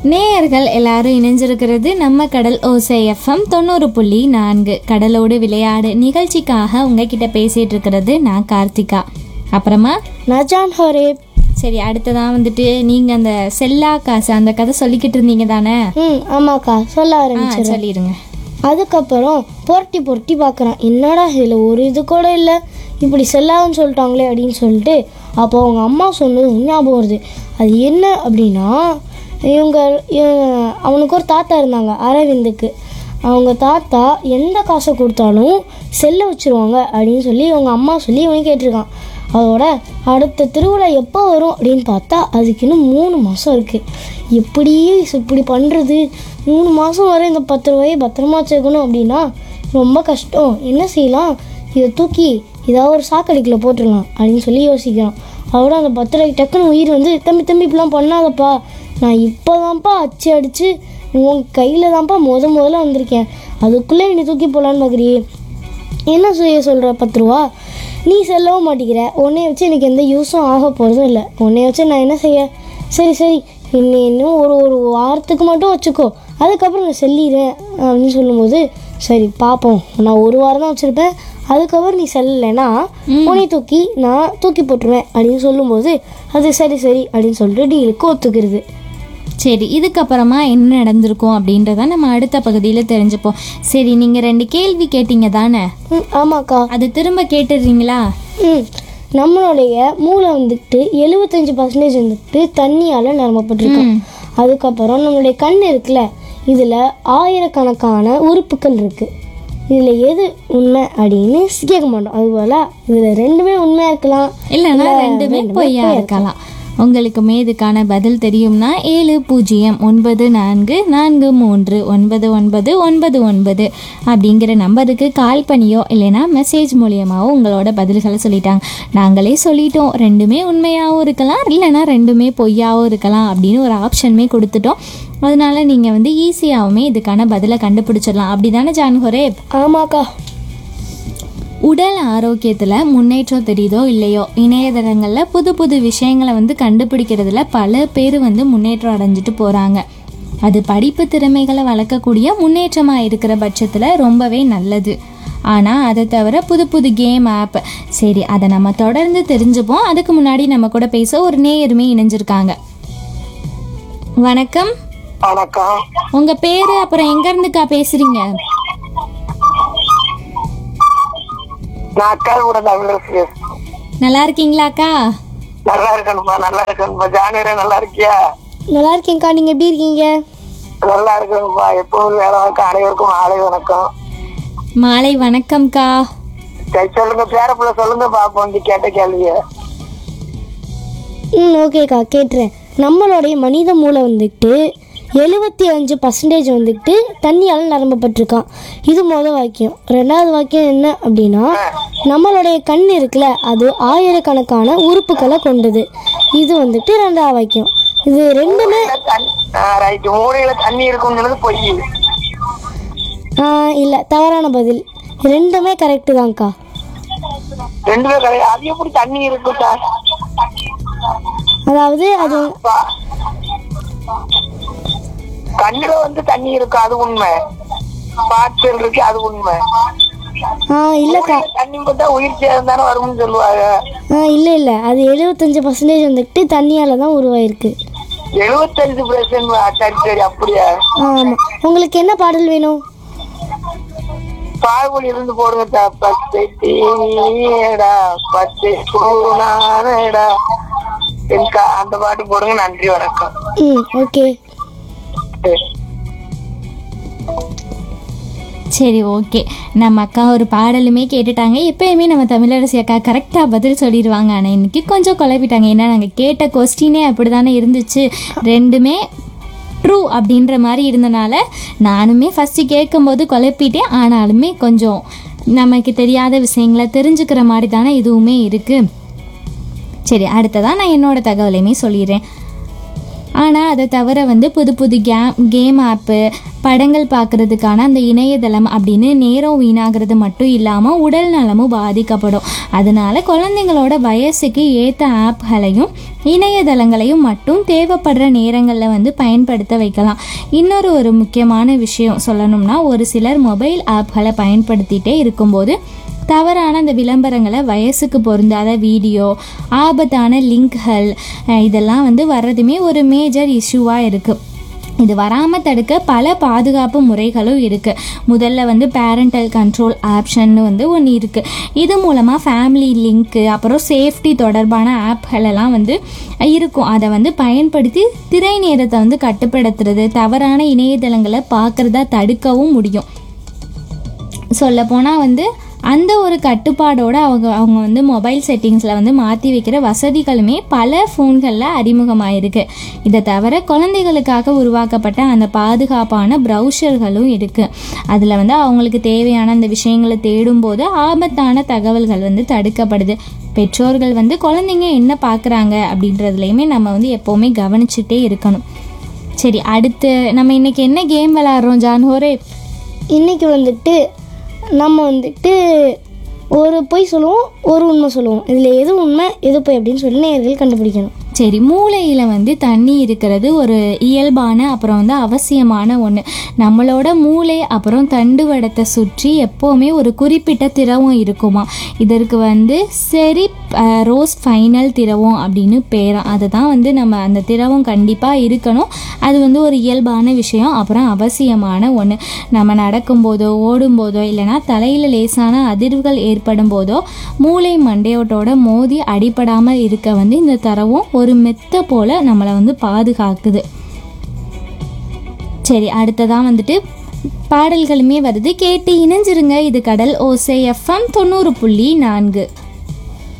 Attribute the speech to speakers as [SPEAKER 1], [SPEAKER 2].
[SPEAKER 1] நேயர்கள் எல்லாரும் இணைஞ்சிருக்கிறது நம்ம கடல் ஓசை எஃப்எம் தொண்ணூறு புள்ளி நான்கு கடலோடு விளையாடு நிகழ்ச்சிக்காக உங்ககிட்ட பேசிட்டு இருக்கிறது நான் கார்த்திகா அப்புறமா
[SPEAKER 2] நஜான் ஹரேப்
[SPEAKER 1] சரி அடுத்ததான் வந்துட்டு நீங்க அந்த செல்லா காசு அந்த கதை சொல்லிக்கிட்டு இருந்தீங்க தானே
[SPEAKER 2] ம் ஆமாக்கா சொல்ல
[SPEAKER 1] ஆ
[SPEAKER 2] ஆரம்பிச்சிடுறேன்
[SPEAKER 1] சொல்லிடுங்க
[SPEAKER 2] அதுக்கப்புறம் புரட்டி புரட்டி பார்க்குறான் என்னடா இதில் ஒரு இது கூட இல்லை இப்படி செல்லாதுன்னு சொல்லிட்டாங்களே அப்படின்னு சொல்லிட்டு அப்போ அவங்க அம்மா சொன்னது ஞாபகம் வருது அது என்ன அப்படின்னா இவங்க இவன் அவனுக்கு ஒரு தாத்தா இருந்தாங்க அரவிந்துக்கு அவங்க தாத்தா எந்த காசை கொடுத்தாலும் செல்ல வச்சுருவாங்க அப்படின்னு சொல்லி அவங்க அம்மா சொல்லி இவன் கேட்டிருக்கான் அதோட அடுத்த திருவிழா எப்போ வரும் அப்படின்னு பார்த்தா அதுக்கு இன்னும் மூணு மாதம் இருக்குது எப்படி இப்படி பண்ணுறது மூணு மாதம் வரை இந்த பத்து ரூபாயை பத்திரமா வச்சுக்கணும் அப்படின்னா ரொம்ப கஷ்டம் என்ன செய்யலாம் இதை தூக்கி ஏதாவது ஒரு சாக்கடிக்கில் போட்டுடலாம் அப்படின்னு சொல்லி யோசிக்கிறான் அதோட அந்த பத்து ரூபாய்க்கு டக்குன்னு உயிர் வந்து தம்பி தம்பி இப்படிலாம் பண்ணாதப்பா நான் இப்போ தான்ப்பா அச்சு அடித்து உன் கையில் தான்ப்பா முத முதல்ல வந்திருக்கேன் அதுக்குள்ளே என்னை தூக்கி போகலான்னு பார்க்குறியே என்ன செய்ய சொல்கிற பத்து ரூபா நீ செல்லவும் மாட்டேங்கிற உன்னைய வச்சு எனக்கு எந்த யூஸும் ஆக போகிறதும் இல்லை உன்னைய வச்சு நான் என்ன செய்ய சரி சரி இன்னும் இன்னும் ஒரு ஒரு வாரத்துக்கு மட்டும் வச்சுக்கோ அதுக்கப்புறம் நான் செல்லிடுறேன் அப்படின்னு சொல்லும்போது சரி பார்ப்போம் நான் ஒரு வாரம் தான் வச்சுருப்பேன் அதுக்கப்புறம் நீ செல்லலைன்னா உன்னை தூக்கி நான் தூக்கி போட்டுருவேன் அப்படின்னு சொல்லும்போது அது சரி சரி அப்படின்னு சொல்லிட்டு டீலுக்கு ஒத்துக்கிறது
[SPEAKER 1] சரி இதுக்கப்புறமா என்ன நடந்திருக்கும் அப்படின்றத நம்ம அடுத்த பகுதியில் தெரிஞ்சுப்போம் சரி நீங்கள் ரெண்டு கேள்வி கேட்டீங்க தானே
[SPEAKER 2] ம் ஆமாக்கா
[SPEAKER 1] அது திரும்ப கேட்டுடுறீங்களா
[SPEAKER 2] ம் நம்மளுடைய மூளை வந்துட்டு எழுபத்தஞ்சு பர்சன்டேஜ் வந்துட்டு தண்ணியால் நிரம்பப்பட்டிருக்கு
[SPEAKER 1] ம்.
[SPEAKER 2] அதுக்கப்புறம் நம்மளுடைய கண் இருக்குல்ல இதில் ஆயிரக்கணக்கான உறுப்புகள் இருக்குது இதில் எது உண்மை அப்படின்னு கேட்க மாட்டோம் அதுபோல் இதில் ரெண்டுமே உண்மையாக இருக்கலாம்
[SPEAKER 1] இல்லைன்னா ரெண்டுமே பொய்யா இருக்கலாம் உங்களுக்குமே இதுக்கான பதில் தெரியும்னா ஏழு பூஜ்ஜியம் ஒன்பது நான்கு நான்கு மூன்று ஒன்பது ஒன்பது ஒன்பது ஒன்பது அப்படிங்கிற நம்பருக்கு கால் பண்ணியோ இல்லைன்னா மெசேஜ் மூலியமாவோ உங்களோட பதில்களை சொல்லிட்டாங்க நாங்களே சொல்லிட்டோம் ரெண்டுமே உண்மையாகவும் இருக்கலாம் இல்லைன்னா ரெண்டுமே பொய்யாகவும் இருக்கலாம் அப்படின்னு ஒரு ஆப்ஷனுமே கொடுத்துட்டோம் அதனால நீங்கள் வந்து ஈஸியாகவுமே இதுக்கான பதிலை கண்டுபிடிச்சிடலாம் அப்படி தானே ஜான்ஹொரே
[SPEAKER 2] ஆமாக்கா
[SPEAKER 1] உடல் ஆரோக்கியத்தில் முன்னேற்றம் தெரியுதோ இல்லையோ இணையதளங்களில் புது புது விஷயங்களை வந்து கண்டுபிடிக்கிறதுல பல பேர் வந்து முன்னேற்றம் அடைஞ்சிட்டு போகிறாங்க அது படிப்பு திறமைகளை வளர்க்கக்கூடிய முன்னேற்றமாக இருக்கிற பட்சத்தில் ரொம்பவே நல்லது ஆனால் அதை தவிர புது புது கேம் ஆப் சரி அதை நம்ம தொடர்ந்து தெரிஞ்சுப்போம் அதுக்கு முன்னாடி நம்ம கூட பேச ஒரு நேயருமே இணைஞ்சிருக்காங்க வணக்கம்
[SPEAKER 3] வணக்கம்
[SPEAKER 1] உங்கள் பேர் அப்புறம் எங்கேருந்துக்கா பேசுகிறீங்க
[SPEAKER 3] நான் அக்கா கூட தமிழரசு
[SPEAKER 1] நல்லா இருக்கீங்களாக்கா
[SPEAKER 3] நல்லா இருக்கணுமா நல்லா இருக்கணுமா ஜானுரே நல்லா இருக்கியா
[SPEAKER 2] நல்லா இருக்கேங்க்கா நீங்கள் எப்படி இருக்கீங்க
[SPEAKER 3] நல்லா இருக்கணுமா எப்பவும் வேலை வணக்கம் அனைவருக்கும் மாலை வணக்கம்
[SPEAKER 1] மாலை வணக்கம்க்கா
[SPEAKER 3] சரி சொல்லுங்க பேரப்புள்ள சொல்லுங்க பாப்போம் இந்த கேட்ட கேள்விய
[SPEAKER 2] ம் ஓகேக்கா கேட்டுறேன் நம்மளுடைய மனித மூளை வந்துட்டு எழுபத்தி அஞ்சு பர்சன்டேஜ் வந்துட்டு தண்ணியால் நிரம்பப்பட்டிருக்கான் இது மொதல் வாக்கியம் ரெண்டாவது வாக்கியம் என்ன அப்படின்னா நம்மளுடைய கண் இருக்குல்ல அது ஆயிரக்கணக்கான உறுப்புகளை கொண்டது இது வந்துட்டு ரெண்டாவது வாக்கியம் இது ரெண்டுமே
[SPEAKER 3] ரைட் மூளையில தண்ணி இருக்குங்கிறது பொய்
[SPEAKER 2] இல்லை தவறான பதில் ரெண்டுமே கரெக்டு தான்க்கா
[SPEAKER 3] ரெண்டுமே கிடையாது அது எப்படி தண்ணி இருக்கும் சார்
[SPEAKER 2] அதாவது அது
[SPEAKER 3] கண்ணுல வந்து தண்ணி இருக்கு அது உண்மை பாய்ச்சல் இருக்கு அது உண்மை
[SPEAKER 2] ஆ இல்லைக்கா
[SPEAKER 3] தண்ணி பார்த்தா உயிர் சேதம் தானே வரும்னு சொல்லுவாங்க
[SPEAKER 2] ஆ இல்லை இல்லை அது எழுபத்தஞ்சு பர்சன்டேஜ் வந்துட்டு தண்ணியால் தான் உருவாயிருக்கு
[SPEAKER 3] எழுபத்தஞ்சு பெர்சன்ட் சரி சரி அப்படியா
[SPEAKER 2] ஆமாம் உங்களுக்கு என்ன பாடல் வேணும்
[SPEAKER 3] பால்மொழி இருந்து போடுங்க தா. பச்சை தீடா பச்சை பூனானடா எனக்கா அந்த பாட்டு போடுங்க நன்றி வணக்கம்
[SPEAKER 2] ம் ஓகே
[SPEAKER 3] சரி.
[SPEAKER 1] சரி ஓகே நம்ம அக்கா ஒரு பாடலுமே கேட்டுட்டாங்க எப்பயுமே நம்ம தமிழரசி அக்கா கரெக்டாக பதில் சொல்லிடுவாங்க ஆனால் இன்னைக்கு கொஞ்சம் குழப்பிட்டாங்க ஏன்னா நாங்கள் கேட்ட கொஸ்டினே அப்படி தானே இருந்துச்சு ரெண்டுமே ட்ரூ அப்படின்ற மாதிரி இருந்தனால நானுமே ஃபஸ்ட்டு கேட்கும்போது குழப்பிட்டேன் ஆனாலுமே கொஞ்சம் நமக்கு தெரியாத விஷயங்களை தெரிஞ்சுக்கிற மாதிரி தானே இதுவுமே இருக்குது சரி அடுத்ததான் நான் என்னோட தகவலையுமே சொல்லிடுறேன் ஆனால் அதை தவிர வந்து புது புது கேம் கேம் ஆப்பு படங்கள் பார்க்குறதுக்கான அந்த இணையதளம் அப்படின்னு நேரம் வீணாகிறது மட்டும் இல்லாமல் உடல் நலமும் பாதிக்கப்படும் அதனால குழந்தைங்களோட வயசுக்கு ஏற்ற ஆப்களையும் இணையதளங்களையும் மட்டும் தேவைப்படுற நேரங்களில் வந்து பயன்படுத்த வைக்கலாம் இன்னொரு ஒரு முக்கியமான விஷயம் சொல்லணும்னா ஒரு சிலர் மொபைல் ஆப்களை பயன்படுத்திட்டே இருக்கும்போது தவறான அந்த விளம்பரங்களை வயசுக்கு பொருந்தாத வீடியோ ஆபத்தான லிங்க்கள் அஹ் இதெல்லாம் வந்து வர்றதுமே ஒரு மேஜர் இஷ்யூவாக இருக்குது இது வராமல் தடுக்க பல பாதுகாப்பு முறைகளும் இருக்குது முதல்ல வந்து பேரண்டல் கண்ட்ரோல் ஆப்ஷன்னு வந்து ஒன்று இருக்குது இது மூலமாக ஃபேமிலி லிங்க்கு அப்புறம் சேஃப்டி தொடர்பான ஆப்கள் எல்லாம் வந்து இருக்கும் அதை வந்து பயன்படுத்தி திரை நேரத்தை வந்து கட்டுப்படுத்துறது தவறான இணையதளங்களை பார்க்குறதா தடுக்கவும் முடியும் சொல்லப்போனால் வந்து அந்த ஒரு கட்டுப்பாடோட அவங்க அவங்க வந்து மொபைல் செட்டிங்ஸில் வந்து மாற்றி வைக்கிற வசதிகளுமே பல ஃபோன்களில் அறிமுகமாயிருக்கு இதை தவிர குழந்தைகளுக்காக உருவாக்கப்பட்ட அந்த பாதுகாப்பான ப்ரௌசர்களும் இருக்குது அதில் வந்து அவங்களுக்கு தேவையான அந்த விஷயங்களை தேடும்போது ஆபத்தான தகவல்கள் வந்து தடுக்கப்படுது பெற்றோர்கள் வந்து குழந்தைங்க என்ன பார்க்குறாங்க அப்படின்றதுலையுமே நம்ம வந்து எப்போவுமே கவனிச்சுட்டே இருக்கணும் சரி அடுத்து நம்ம இன்னைக்கு என்ன கேம் விளாட்றோம் ஜான்ஹோரே
[SPEAKER 2] இன்னைக்கு வந்துட்டு நம்ம வந்துட்டு ஒரு பொய் சொல்லுவோம் ஒரு உண்மை சொல்லுவோம் இதில் எது உண்மை எது பொய் அப்படின்னு சொல்லி நேர்கள் கண்டுபிடிக்கணும்
[SPEAKER 1] சரி மூளையில் வந்து தண்ணி இருக்கிறது ஒரு இயல்பான அப்புறம் வந்து அவசியமான ஒன்று நம்மளோட மூளை அப்புறம் தண்டுவடத்தை சுற்றி எப்போவுமே ஒரு குறிப்பிட்ட திரவம் இருக்குமா இதற்கு வந்து சரி ரோஸ் ஃபைனல் திரவம் அப்படின்னு பேராம் அதை தான் வந்து நம்ம அந்த திரவம் கண்டிப்பாக இருக்கணும் அது வந்து ஒரு இயல்பான விஷயம் அப்புறம் அவசியமான ஒன்று நம்ம நடக்கும்போதோ ஓடும்போதோ இல்லைனா தலையில் லேசான அதிர்வுகள் ஏற்படும் போதோ மூளை மண்டையோட்டோட மோதி அடிபடாமல் இருக்க வந்து இந்த தரவும் ஒரு மெத்த போல நம்மளை வந்து பாதுகாக்குது சரி அடுத்ததான் வந்துட்டு பாடல்களுமே வருது கேட்டு இணைஞ்சிருங்க இது கடல் ஓசை எஃப்எம் தொண்ணூறு புள்ளி நான்கு